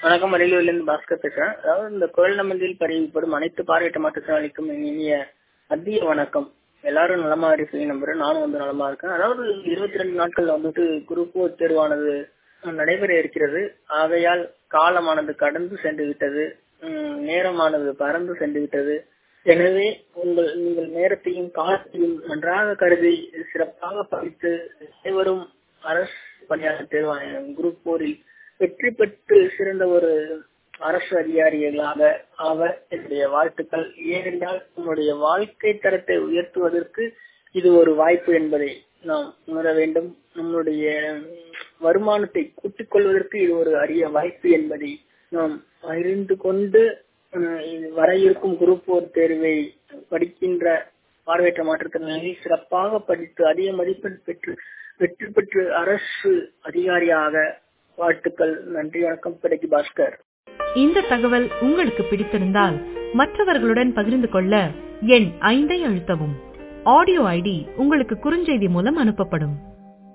வணக்கம் அரியலூர்லேருந்து பாஸ்கர் பேசுறேன் அதாவது இந்த குரல் நம்பந்தில் பதிவுப்படும் அனைத்து பார்வையிட்ட மாற்றுத்திறனாளிக்கும் என் இனிய மத்திய வணக்கம் எல்லாரும் நலமா இருக்கீங்க நம்புறேன் நானும் வந்து நலமா இருக்கேன் அதாவது இருபத்தி ரெண்டு நாட்கள்ல வந்துட்டு குரூப் ஃபோர் தேர்வானது நடைபெற இருக்கிறது ஆகையால் காலமானது கடந்து சென்று விட்டது உம், நேரமானது பறந்து சென்று விட்டது எனவே உங்கள் நீங்கள் நேரத்தையும் காலத்தையும் நன்றாக கருதி சிறப்பாக படித்து அனைவரும் அரசு பணியாளர் தேர்வான குரூப் போரில் வெற்றி பெற்று சிறந்த ஒரு அரசு அதிகாரிகளாக ஆவர் என்னுடைய வாழ்த்துக்கள் ஏனென்றால் நம்முடைய வாழ்க்கை தரத்தை உயர்த்துவதற்கு இது ஒரு வாய்ப்பு என்பதை நாம் உணர வேண்டும் நம்முடைய வருமானத்தை கூட்டிக் கொள்வதற்கு இது ஒரு அரிய வாய்ப்பு என்பதை நாம் அறிந்து கொண்டு அஹ், இது வர இருக்கும் குரூப் போர் தேர்வை படிக்கின்ற பார்வையற்ற மாற்றுத்திறனாளிகள் சிறப்பாக படித்து அதிக மதிப்பெண் பெற்று வெற்றி பெற்று அரசு அதிகாரியாக வாழ்த்துக்கள் நன்றி வணக்கம் பிறகு பாஸ்கர் இந்த தகவல் உங்களுக்கு பிடித்திருந்தால் மற்றவர்களுடன் பகிர்ந்து கொள்ள எண் ஐந்தை அழுத்தவும் ஆடியோ ஐடி உங்களுக்கு குறுஞ்செய்தி மூலம் அனுப்பப்படும்